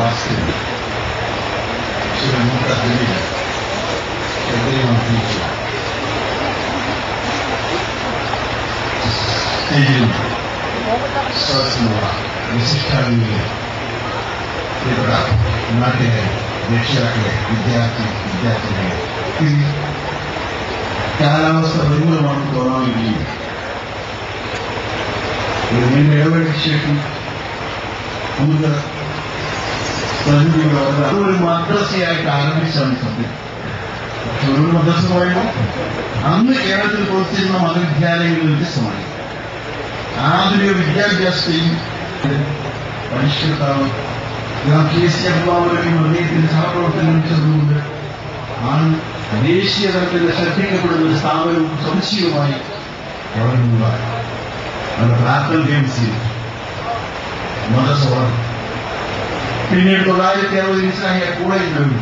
Basket. She removed the baby. Everyone teacher. സ്റ്റേജിൽ സദസ്സിനുള്ള വിശിഷ്ടാതിഥികളെ പ്രിയപ്പെട്ട നാട്ടിലെ രക്ഷിതാക്കളെ വിദ്യാർത്ഥി വിദ്യാർത്ഥികളെ ഈ കാലാവസ്ഥ പ്രതികൂലമാണെന്ന് തോന്നാമെങ്കിലും ഒരു നീണ്ട ഇടവേളയ്ക്ക് ശേഷം നമുക്ക് പ്രകൃതിയുടെ വളരെ അതൊരു മദ്രസയായിട്ട് ആരംഭിച്ചാണ് സത്യം ഒരു മദ്രസ പറയുമ്പോൾ അന്ന് കേരളത്തിൽ പ്രവർത്തിച്ചിരുന്ന മതവിദ്യാലയങ്ങളിൽ വ്യത്യസ്തമായി ആധുനിക വിദ്യാഭ്യാസത്തെയും പരിഷ്കൃതാണ് നാം കെ സി അബ്ദുള്ളാവുടെയും അദ്ദേഹത്തിന്റെ സഹപ്രവർത്തനം ചേർന്നുകൊണ്ട് ആണ് ദേശീയ തലത്തിൽ ശ്രദ്ധിക്കപ്പെടുന്ന ഒരു സ്ഥാപനവും സമുച്ചയവുമായി വളർന്നുണ്ടായി നമ്മുടെ പ്രാർത്ഥന ഗെയിംസിൽ മദ്രസ വളർന്നു പിന്നീട് തൊള്ളായിരത്തി അറുപതിൽ ഇസ്ലാമിയ കൂടെ ഉണ്ടായിരുന്നു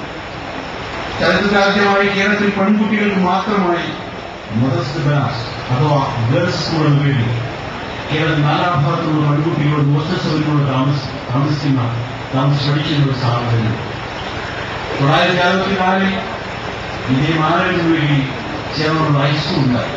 ചരിത്രത്തിലാദ്യമായി കേരളത്തിൽ പെൺകുട്ടികൾക്ക് മാത്രമായി മദർസ് ബനാസ് അഥവാ ഗേൾസ് സ്കൂൾ എന്ന പേരിൽ കേരളത്തിൽ നാനാഭാഗത്തുള്ള പെൺകുട്ടികൾ മോശസഭയിലൂടെ താമസ താമസിക്കുന്ന താമസിച്ച് പഠിക്കുന്ന ഒരു സ്ഥാപനം തൊള്ളായിരത്തി അറുപത്തി നാലിൽ ഇതേ മാനവിന് വേണ്ടി ചേർന്നുള്ള ഹൈസ്കൂൾ ഉണ്ടായി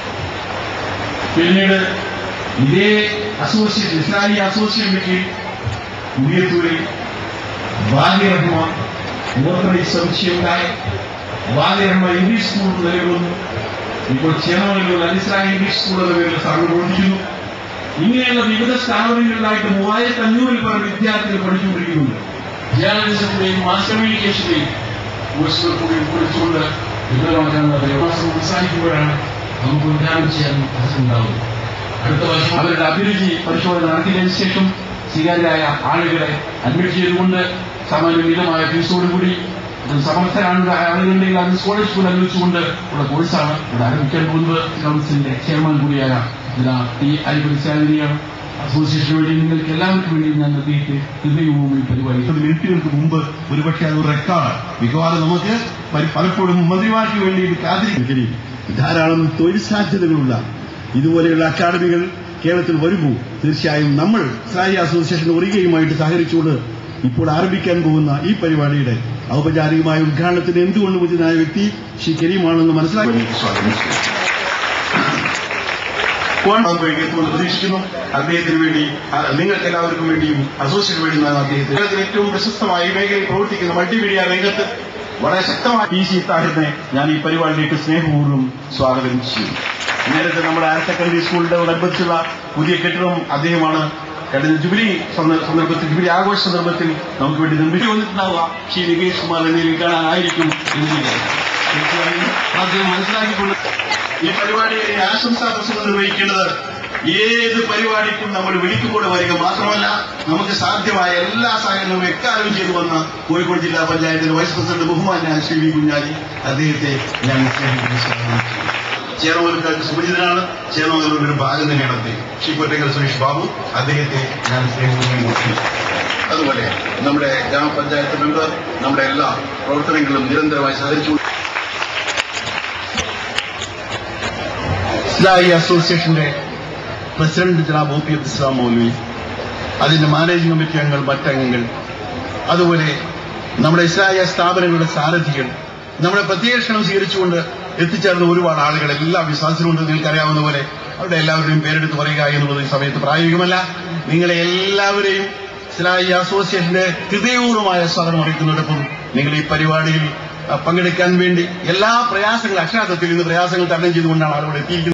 പിന്നീട് ഇതേ അസോസിയേഷൻ ഇസ്ലാമിക അസോസിയേഷന്റെ ഉയർത്തുകയിൽ വാദിറഹ്മാൻ ഓർത്തഡോക്സ് സമുച്ചയമുണ്ടായി വാദിറഹ്മ ഇംഗ്ലീഷ് സ്കൂൾ നിലകൊള്ളുന്നു ഇപ്പോൾ ചേർന്നവരിലുള്ള അലിസ്ലാം ഇംഗ്ലീഷ് സ്കൂൾ എന്ന പേരിൽ സ്ഥാപനം പ്രവർത്തിക്കുന്നു ഇങ്ങനെയുള്ള വിവിധ സ്ഥാപനങ്ങളിലായിട്ട് മൂവായിരത്തി അഞ്ഞൂറിൽ പേർ വിദ്യാർത്ഥികൾ പഠിച്ചുകൊണ്ടിരിക്കുന്നുണ്ട് ജേർണലിസത്തിന്റെയും മാസ് കമ്മ്യൂണിക്കേഷന്റെയും കോഴ്സുകൾ കൂടി ഉൾപ്പെടുത്തിക്കൊണ്ട് വിവരമാക്കാനുള്ള വ്യവസ്ഥ അവസാനിക്കുമ്പോഴാണ് നമുക്ക് ഉദ്ഘാടനം ചെയ്യാൻ അവസരമുണ്ടാവുന്നത് അടുത്ത വർഷം അവരുടെ അഭിരുചി പരിശോധന നടത്തിയതിനു ശേഷം സ്വീകാര്യരായ ആളുകളെ അഡ്മിറ്റ് ചെയ്തുകൊണ്ട് സാമാന്യ മിതമായ ഫീസോടുകൂടി ഇത് സമർത്ഥരാണ് ആളുകളുണ്ടെങ്കിൽ അത് സ്കോളർഷിപ്പ് അനുവദിച്ചുകൊണ്ട് ഉള്ള കോഴ്സാണ് ഇവിടെ ആരംഭിക്കാൻ പോകുന്നത് കൗൺസിലിന്റെ ചെയർമാൻ കൂടിയായ ഇതാ ടി അരിപരിശാലിനിയാണ് അസോസിയേഷന് വേണ്ടി നിങ്ങൾക്ക് എല്ലാവർക്കും വേണ്ടി ഞാൻ അദ്ദേഹത്തെ ഹൃദയവും ഈ പരിപാടി മുപ്പത് മിനിറ്റുകൾക്ക് മുമ്പ് ഒരുപക്ഷെ അത് റെക്കോർഡ് മിക്കവാറും നമുക്ക് പല- പലപ്പോഴും മന്ത്രിമാർക്ക് വേണ്ടി കാത്തിരിക്കും ധാരാളം തൊഴിൽ സാധ്യതകളുള്ള ഇതുപോലെയുള്ള അക്കാദമികൾ കേരളത്തിൽ വരുമ്പോൾ തീർച്ചയായും നമ്മൾ സായി അസോസിയേഷൻ ഒറികയുമായിട്ട് സഹകരിച്ചുകൊണ്ട് ഇപ്പോൾ ആരംഭിക്കാൻ പോകുന്ന ഈ പരിപാടിയുടെ ഔപചാരികമായ ഉദ്ഘാടനത്തിന് എന്തുകൊണ്ട് ഉചിതനായ വ്യക്തി ശ്രീ കരീമാണെന്ന് മനസ്സിലാക്കി സ്വാഗതം ചെയ്യുന്നു. എത്തുമെന്ന് പ്രതീക്ഷിക്കുന്നു അദ്ദേഹത്തിന് വേണ്ടി ആ, നിങ്ങൾക്ക് എല്ലാവർക്കും വേണ്ടിയും അസോസിയേഷന് വേണ്ടി ഞാൻ അദ്ദേഹത്തിന് കേരളത്തിൽ ഏറ്റവും പ്രശസ്തമായ ഈ മേഖലയിൽ പ്രവർത്തിക്കുന്ന മൾട്ടിമീഡിയ രംഗത്ത് വളരെ ശക്തമായ പി സി താഹിറിനെ ഞാൻ ഈ പരിപാടിയിലേക്ക് സ്നേഹപൂർവ്വം സ്വാഗതം ചെയ്യും നേരത്തെ നമ്മുടെ ഹയർ സെക്കൻഡറി സ്കൂളിന്റെ അനുബന്ധിച്ചുള്ള പുതിയ കെട്ടിടം അദ്ദേഹമാണ് കഴിഞ്ഞ ജുബിലി സന്ദ- സന്ദർഭത്തിൽ ജുബിലി ആഘോഷ സന്ദർഭത്തിൽ നമുക്ക് വേണ്ടി നിർമ്മിച്ചു വന്നിട്ടുണ്ടാവുക ശ്രീ നികേഷ് കുമാർ എന്നിവരെ കാണാനായിരിക്കും എന്നിരിക്കുന്നത് തീർച്ചയായും അദ്ദേഹം മനസ്സിലാക്കിക്കൊണ്ട് ഈ പരിപാടിയുടെ ആശംസാ പ്രസംഗം നിർവഹിക്കേണ്ടത് ഏത് പരിപാടിക്കും നമ്മൾ വിളിക്കുമ്പോൾ വരിക മാത്രമല്ല നമുക്ക് സാധ്യമായ എല്ലാ സഹകരണവും എക്കാലവും ചെയ്തു വന്ന കോഴിക്കോട് ജില്ലാ പഞ്ചായത്തിന്റെ വൈസ് പ്രസിഡന്റ് ബഹുമാനായ ശ്രീ വി കുഞ്ഞാലി അദ്ദേഹത്തെ ഞാൻ സ്നേഹിക്കുന്ന സ്വാഗതം ചെയ്യുന്നു. ചേർന്നവർക്ക് സുപരിചിതനാണ് ചേർന്നവരുടെ ഒരു ഭാഗം തന്നെയാണ് അദ്ദേഹം ശ്രീ കൊറ്റങ്കൽ സുരേഷ് ബാബു അദ്ദേഹത്തെ ഞാൻ സ്നേഹപൂർവ്വം ഓർക്കുന്നു അതുപോലെ നമ്മുടെ ഗ്രാമപഞ്ചായത്ത് മെമ്പർ നമ്മുടെ എല്ലാ പ്രവർത്തനങ്ങളിലും നിരന്തരമായി സഹകരിച്ചു ഇസ്ലാഹി അസോസിയേഷന്റെ പ്രസിഡന്റ് ജനാബ് ഒ പി അബ്ദുൽ ഇസ്ലാം മൗലവി അതിന്റെ മാനേജിംഗ് കമ്മിറ്റി അംഗങ്ങൾ മറ്റംഗങ്ങൾ അതുപോലെ നമ്മുടെ ഇസ്ലാഹിയ സ്ഥാപനങ്ങളുടെ സാരഥികൾ നമ്മുടെ പ്രത്യേക ക്ഷണം സ്വീകരിച്ചുകൊണ്ട് എത്തിച്ചേർന്ന ഒരുപാട് ആളുകൾ എല്ലാ വിശ്വാസത്തിലുണ്ട് നിങ്ങൾക്കറിയാവുന്ന പോലെ അവരുടെ എല്ലാവരുടെയും പേരെടുത്ത് പറയുക എന്നുള്ളത് ഈ സമയത്ത് പ്രായോഗികമല്ല നിങ്ങളെ എല്ലാവരെയും ഇസ്ലാഹി അസോസിയേഷന്റെ ഹൃദയപൂർവ്വമായ സ്വാഗതം അറിയിക്കുന്നതോടൊപ്പം നിങ്ങൾ ഈ പരിപാടിയിൽ അഹ്, പങ്കെടുക്കാൻ വേണ്ടി എല്ലാ പ്രയാസങ്ങളും അക്ഷരാർത്ഥത്തിൽ ഇന്ന് പ്രയാസങ്ങൾ തരണം ചെയ്തുകൊണ്ടാണ് ആളുകൾ എത്തിയിരിക്കുന്നത്